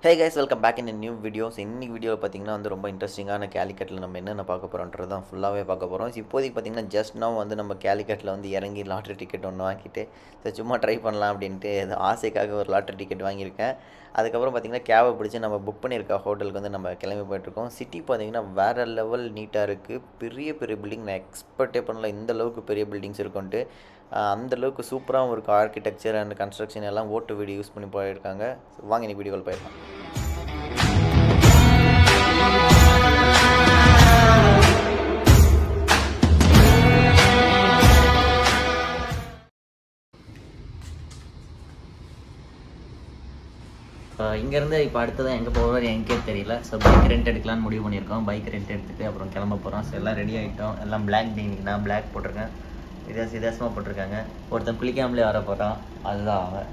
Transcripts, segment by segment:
Hey guys welcome back in new videos இன்னைக்கு வீடியோவில் பார்த்தீங்கன்னா வந்து ரொம்ப இன்ட்ரெஸ்டிங்கான கேலிக்கட்டில் நம்ம என்னென்ன பார்க்க போகிறோன்றது தான் ஃபுல்லாகவே பார்க்க போகிறோம் இப்போதைக்கு பார்த்தீங்கன்னா ஜஸ்ட் now வந்து நம்ம கேலிக்கட்டில் வந்து இறங்கி லாட்ரி டிக்கெட் ஒன்று வாங்கிட்டு சரி சும்மா ட்ரை பண்ணலாம் அப்படின்ட்டு இது ஆசைக்காக ஒரு லாட்ரி டிக்கெட் வாங்கியிருக்கேன் அதுக்கப்புறம் பார்த்தீங்கன்னா கேபை பிடிச்சி நம்ம புக் பண்ணியிருக்க ஹோட்டலுக்கு வந்து நம்ம கிளம்பி போயிட்டுருக்கோம் சிட்டி பார்த்தீங்கன்னா வேறு லெவல் நீட்டாக இருக்குது பெரிய பெரிய பில்டிங் நான் எக்ஸ்பெக்டே பண்ணல இந்த அளவுக்கு பெரிய பில்டிங்ஸ் இருக்குன்ட்டு ஆஹ் அந்த அளவுக்கு சூப்பராகவும் இருக்கும் ஆர்கிடெக்சர் அண்ட் கன்ஸ்ட்ரக்ஷன் எல்லாம் ஓட்டு வீடு யூஸ் பண்ணி போயிருக்காங்க So, வாங்க இன்னைக்கு வீடியோவில் போயிருக்கோம் இங்கேருந்து இப்போ அடுத்ததான் எங்கே போகிறோம் எனக்கே தெரியல ஸோ பைக் ரெண்ட் எடுக்கலாம்னு முடிவு பண்ணியிருக்கோம் பைக் ரெண்ட் எடுத்துகிட்டு அப்புறம் கிளம்ப போகிறோம் ஸோ எல்லாம் ரெடி ஆகிட்டோம் எல்லாம் பிளாக் டீனிங் நான் பிளாக் போட்டிருக்கேன் வித்தியாச வித்தியாசமாக போட்டிருக்காங்க ஒருத்தன் குளிக்காமலே வர போகிறான் அதுதான் அவன்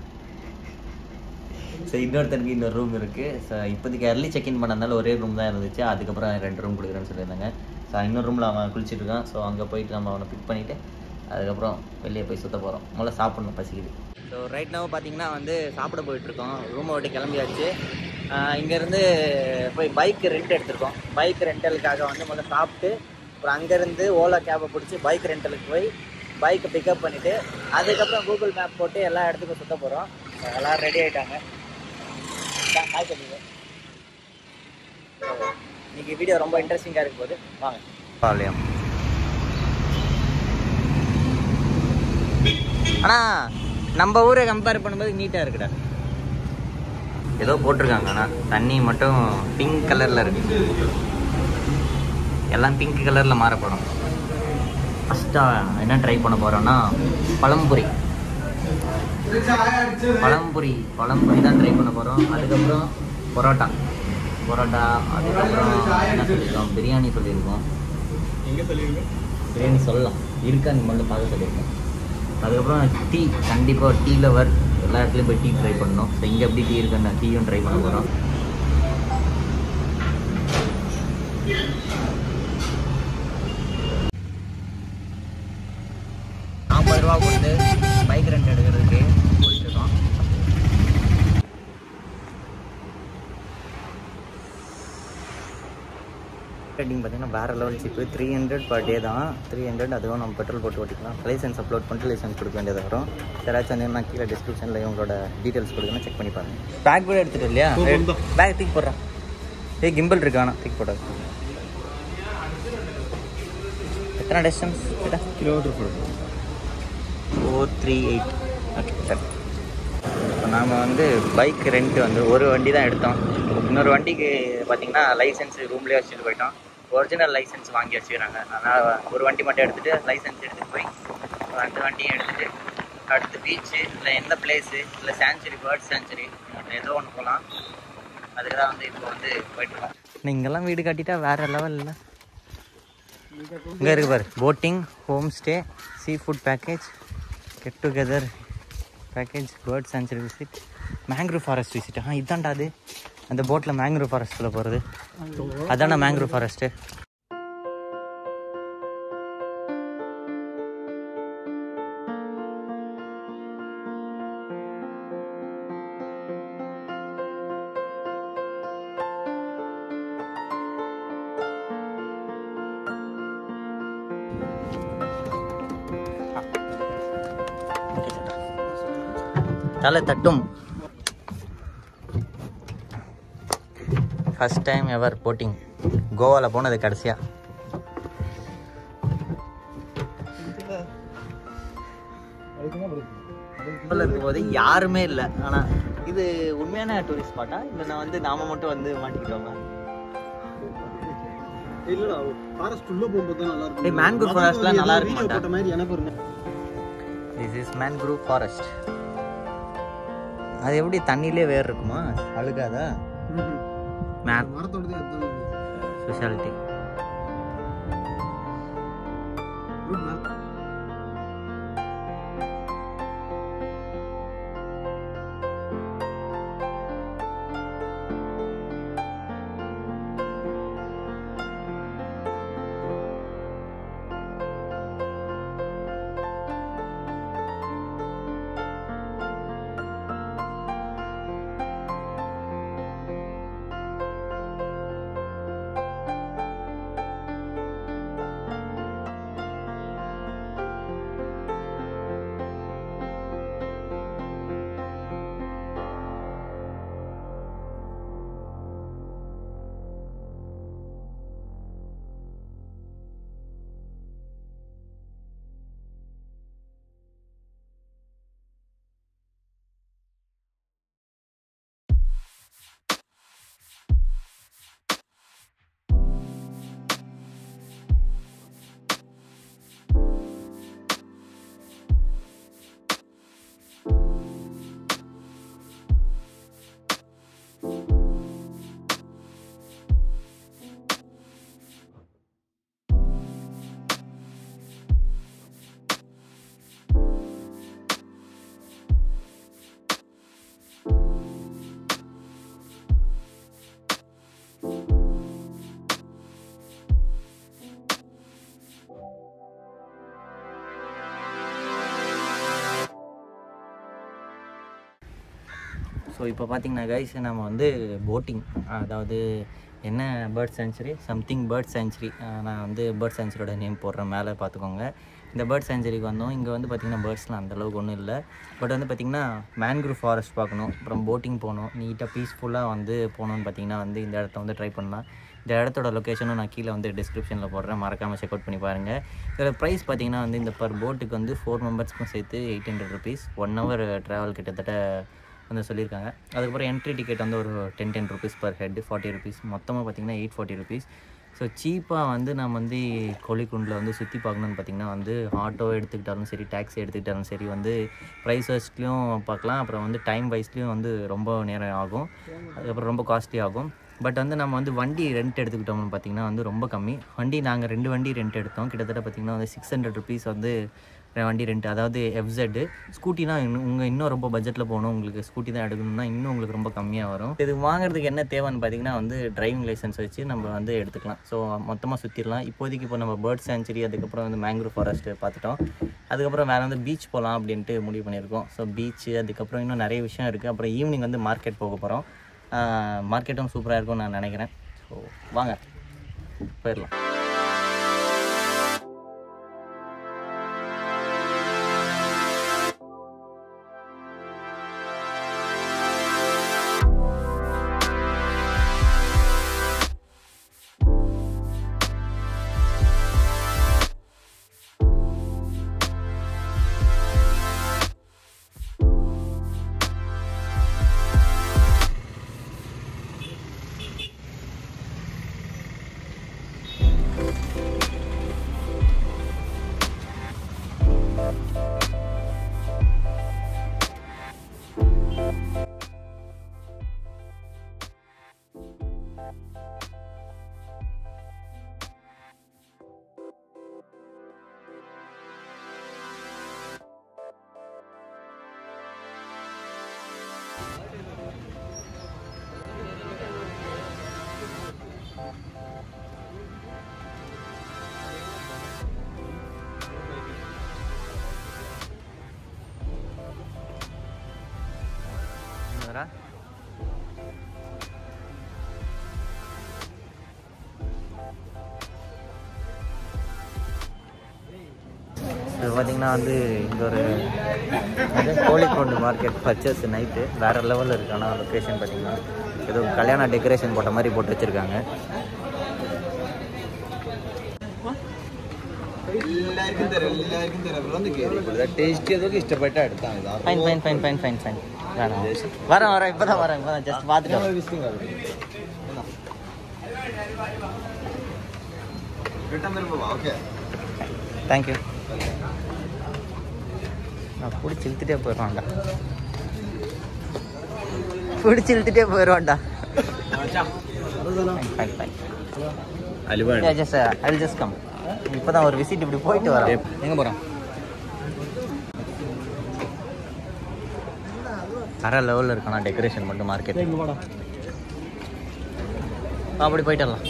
ஸோ இன்னொருத்தனுக்கு இன்னொரு ரூம் இருக்குது ஸோ இப்போதைக்கு early செக்இன் பண்ணதுனால ஒரே ரூம் தான் இருந்துச்சு அதுக்கப்புறம் ரெண்டு ரூம் கொடுக்குறேன்னு சொல்லியிருந்தாங்க ஸோ இன்னொரு ரூமில் அவன் குளிச்சிட்டு இருக்கான் ஸோ அங்கே போயிட்டு நம்ம அவனை பிக் பண்ணிவிட்டு அதுக்கப்புறம் வெளியே போய் சுற்ற போகிறோம் முதல்ல சாப்பிடணும் பசிக்குது ஸோ ரைட் now பார்த்தீங்கன்னா வந்து சாப்பிட போயிட்டுருக்கோம் ரூமை விட்டு கிளம்பியாச்சு இங்கேருந்து போய் பைக் ரெண்ட் எடுத்திருக்கோம் பைக் ரெண்டலுக்காக வந்து முதல்ல சாப்பிட்டு அப்புறம் அங்கேருந்து ஓலா கேபை பிடிச்சி பைக் ரெண்டலுக்கு போய் பைக்கை பிக்கப் பண்ணிவிட்டு அதுக்கப்புறம் கூகுள் மேப் போட்டு எல்லா இடத்துக்கும் சுற்ற போகிறோம் எல்லோரும் ரெடி ஆகிட்டாங்க ஹாய் சொல்லுங்க இன்னைக்கு வீடியோ ரொம்ப இன்ட்ரெஸ்டிங்காக இருக்கும் போது வாங்க பாளையம் ஆனால் நம்ம ஊரை கம்பேர் பண்ணும்போது நீட்டாக இருக்குடா ஏதோ போட்டிருக்காங்க ஆனால் தண்ணி மட்டும் பிங்க் கலரில் இருக்கு எல்லாம் பிங்க் கலரில் மாறப்படும் ஃபஸ்ட்டாக என்ன ட்ரை பண்ண போகிறோன்னா பழம்புரி பழம்புரி பழம்புரி தான் ட்ரை பண்ண போகிறோம் அதுக்கப்புறம் பரோட்டா பரோட்டா அதுக்கப்புறம் என்ன சொல்லியிருக்கோம் பிரியாணி சொல்லியிருக்கோம் பிரியாணி சொல்லலாம் இருக்கான்னு மட்டும் பார்க்க சொல்லியிருக்கோம் அதுக்கப்புறம் டீ கண்டிப்பாக டீ லவர் எல்லா இடத்துலையும் போய் டீ ட்ரை பண்ணணும் ஸோ இங்கே எப்படி டீ இருக்குன்னு டீயும் ட்ரை பண்ண போகிறோம் நாற்பது ரூபா கொடுத்து பைக் ரெண்ட் எடுக்கிறதுக்கு போயிட்டு இருக்கோம் ரேட்டிங் பார்த்தீங்கன்னா வேறு லெவல் சீப்பு த்ரீ ஹண்ட்ரட் பர் டே தான் த்ரீ ஹண்ட்ரட் அதுவும் நம்ம பெட்ரோல் போட்டு ஓட்டிக்கலாம் லைசன்ஸ் அப்லோட் பண்ணிட்டு லைசன்ஸ் கொடுக்க வேண்டியது வரும் யாராச்சும் வந்து நான் கீழே டிஸ்கிரிப்ஷனில் இவங்களோட டீட்டெயில்ஸ் கொடுக்கணும் செக் பண்ணி பாருங்க பேக் கூட எடுத்துட்டு இல்லையா பேக் தூக்கி போடுறான் ஏய் கிம்பிள் இருக்கு ஆனால் தூக்கி போடாது எத்தனை டிஸ்டன்ஸ் கிட்ட கிலோமீட்டர் போடுது ஃபோர் த்ரீ எயிட் ஓகே சரி இப்போ நாம் வந்து பைக் ரெண்ட் வந்து ஒரு வண்டி தான் எடுத்தோம் இன்னொரு வண்டிக்கு பார்த்தீங்கன்னா லைசன்ஸ் ரூம்லேயே வச்சுட்டு போயிட்டோம் ஒரிஜினல் லைசன்ஸ் வாங்கி வச்சுக்கிறாங்க அதனால் ஒரு வண்டி மட்டும் எடுத்துகிட்டு லைசன்ஸ் எடுத்துகிட்டு போய் அந்த வண்டியை எடுத்துகிட்டு அடுத்து பீச்சு இல்லை எந்த பிளேஸு இல்லை சேஞ்சுரி பேர்ட் சேஞ்சுரி ஏதோ ஒன்று போகலாம் அதுக்கு தான் வந்து இப்போ வந்து போயிட்டுருக்கோம் நீங்கள்லாம் வீடு கட்டிட்டா வேறு லெவல் இல்லை இங்கே இருக்கு பாரு boating home stay sea food package get together package bird sanctuary visit mangrove forest visit ஆ இதான்டா அது அந்த போட்டில் மேங்க்ரூவ் ஃபாரஸ்ட்டில் போகிறது அதானே மேங்க்ரூவ் ஃபாரஸ்ட்டு தலை தட்டும் ஃபஸ்ட் டைம் எவர் போட்டிங் கோவாவில் போனது கடைசியா கோவாவில் இருக்கும்போது யாருமே இல்லை ஆனால் இது உண்மையான டூரிஸ்ட் ஸ்பாட்டா இல்லை நான் வந்து நாம மட்டும் வந்து மாட்டிக்கிட்டோமா இல்லடா ஃபாரஸ்ட் உள்ள போகும்போது தான் நல்லா இருக்கும் டேய், mangrove forestலாம் நல்லா இருக்க வீடியோ மாட்டா? போட்ட மாதிரி எனக்கு ஒரு திஸ் இஸ் மேன்க்ரூவ் ஃபாரஸ்ட் அது எப்படி தண்ணியிலே வேர் இருக்குமா அழுகாதா மேன் மரத்தோடதே அதுதான் ஸ்பெஷாலிட்டி Good man. ஸோ இப்போ பார்த்தீங்கன்னா கைஸ் நம்ம வந்து போட்டிங் அதாவது என்ன bird sanctuary something bird sanctuary நான் வந்து பேர்ட் சென்ச்சுரியோட நேம் போடுறேன் மேலே பார்த்துக்கோங்க இந்த பேர்ட் சென்ச்சுரிக்கு வந்தோம் இங்கே வந்து பார்த்திங்கன்னா பேர்ட்ஸ்லாம் அந்தளவுக்கு ஒன்றும் இல்லை பட் வந்து பார்த்திங்கன்னா மேன்க்ரூவ் ஃபாரஸ்ட் பார்க்கணும் அப்புறம் போட்டிங் போகணும் நீட்டாக பீஸ்ஃபுல்லாக வந்து போகணுன்னு பார்த்தீங்கன்னா வந்து இந்த இடத்த வந்து ட்ரை பண்ணலாம் இந்த இடத்தோட லொக்கேஷனும் நான் கீழே வந்து டிஸ்கிரிப்ஷனில் போடுறேன் மறக்காமல் செக் அவுட் பண்ணி பாருங்கள் இதில் ப்ரைஸ் பார்த்தீங்கன்னா வந்து இந்த பர் போட்டுக்கு வந்து ஃபோர் மெம்பர்ஸ்க்கும் சேர்த்து eight hundred rupees one hour travel கிட்டத்தட்ட வந்து சொல்லியிருக்காங்க அதுக்கப்புறம் என்ட்ரி டிக்கெட் வந்து ஒரு ten ten rupees per head forty rupees மொத்தமாக பார்த்தீங்கன்னா எயிட் ஃபார்ட்டி ருபீஸ் ஸோ சீப்பாக வந்து நம்ம வந்து கோழிக்குண்டில் வந்து சுற்றி பார்க்கணுன்னு பார்த்தீங்கன்னா வந்து ஆட்டோ எடுத்துக்கிட்டாலும் சரி டாக்ஸி எடுத்துக்கிட்டாலும் சரி வந்து ப்ரைஸ் வைஸ்லேயும் பார்க்கலாம் அப்புறம் வந்து டைம் வைஸ்லேயும் வந்து ரொம்ப நேரம் ஆகும் அதுக்கப்புறம் ரொம்ப காஸ்ட்லி ஆகும் பட் வந்து நம்ம வந்து வண்டி ரெண்ட் எடுத்துக்கிட்டோம்னு பார்த்தீங்கன்னா வந்து ரொம்ப கம்மி வண்டி நாங்கள் ரெண்டு வண்டி ரெண்ட் எடுத்தோம் கிட்டத்தட்ட பார்த்தீங்கன்னா வந்து சிக்ஸ் ஹண்ட்ரட் ருபீஸ் வந்து வண்டி ரெண்ட் அதாவது எஃப்செட்டு ஸ்கூட்டினா இன்னும் உங்கள் இன்னும் ரொம்ப பட்ஜெட்டில் போகணும் உங்களுக்கு ஸ்கூட்டி தான் எடுக்கணும்னா இன்னும் உங்களுக்கு ரொம்ப கம்மியாக வரும் இது வாங்குறதுக்கு என்ன தேவைன்னு பார்த்தீங்கன்னா வந்து டிரைவிங் லைசன்ஸ் வச்சு நம்ம வந்து எடுத்துக்கலாம் ஸோ மொத்தமாக சுற்றிடலாம் இப்போதைக்கு இப்போ நம்ம பேர்ட் சேஞ்சுரி அதுக்கப்புறம் வந்து மேங்க்ரூவ் ஃபாரஸ்ட்டு பார்த்துட்டோம் அதுக்கப்புறம் வேறு வந்து பீச் போகலாம் அப்படின்ட்டு முடிவு பண்ணியிருக்கோம் ஸோ பீச்சு அதுக்கப்புறம் இன்னும் நிறைய விஷயம் இருக்குது அப்புறம் ஈவினிங் வந்து மார்க்கெட் போக போகிறோம் மார்க்கெட்டும் சூப்பராக இருக்கும்னு நான் நினைக்கிறேன் ஸோ வாங்க போயிடலாம் வரா இது பார்த்தீங்கன்னா வந்து இங்கே ஒரு அது கோழிக்கோண்டு மார்க்கெட் பர்ச்சேஸ் நைட்டு வேறு லெவலில் இருக்கு ஆனால் லொக்கேஷன் பார்த்தீங்கன்னா ஏதோ கல்யாண டெக்கரேஷன் போட்ட மாதிரி போட்டு வச்சுருக்காங்க എല്ലാവർക്കും തരാം എല്ലാവർക്കും തരാം വന്ന് കയറി ടേസ്റ്റ് ചെയ്തൊക്കെ ഇഷ്ടപ്പെട്ട അടുത്താണ് fine fine fine fine fine fine வேணாம் வரேன் வரேன் இப்போ தான் வரேன் இப்போ தான் ஜஸ்ட் பார்த்துட்டு வரேன். റിട്ടേൺ വരുമ്പോ ഓക്കെ தேங்க்யூ நான் பிடிச்சி இழுத்துட்டே போயிடுவான்டா பிடிச்சி இழுத்துட்டே போயிடுவான்டா ஃபைன் ஃபைன் അലുവ ஜஸ்ட் ஐ ஜஸ்ட் கம் இப்போ தான் ஒரு விசிட் இப்படி போயிட்டு வரேன் എങ്ങ പോറാം வேற லெவலில் இருக்கானா டெக்கரேஷன் மட்டும் மார்க்கெட் அப்படி போயிட்டுலாம்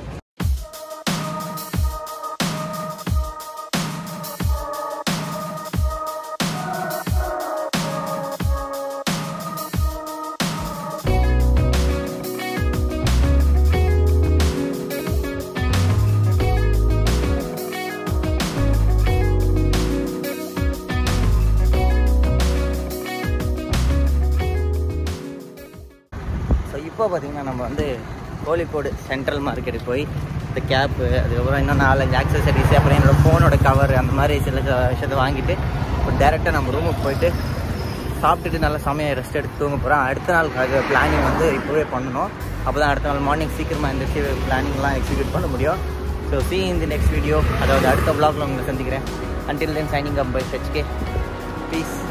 ஸோ இப்போ பார்த்தீங்கன்னா நம்ம வந்து கோழிக்கோடு சென்ட்ரல் மார்க்கெட்டுக்கு போய் இந்த கேப்பு அதுக்கப்புறம் இன்னும் நாலஞ்சு ஆக்சசரிஸ் அப்புறம் என்னோட ஃபோனோட கவர் அந்த மாதிரி சில ச- விஷயத்தை வாங்கிட்டு இப்போ டேரெக்டாக நம்ம ரூமுக்கு போயிட்டு சாப்பிட்டுட்டு நல்லா செமையாக ரெஸ்ட் எடுத்து தூங்க போகிறோம் அடுத்த நாளுக்காக பிளானிங் வந்து இப்போவே பண்ணணும் அப்போ தான் அடுத்த நாள் மார்னிங் சீக்கிரமாக எழுந்திரிச்சு பிளானிங்லாம் எக்ஸிக்யூட் பண்ண முடியும் ஸோ சி இந்த நெக்ஸ்ட் வீடியோ அதாவது அடுத்த vlogல உங்களை சந்திக்கிறேன் until then signing up bye H K piece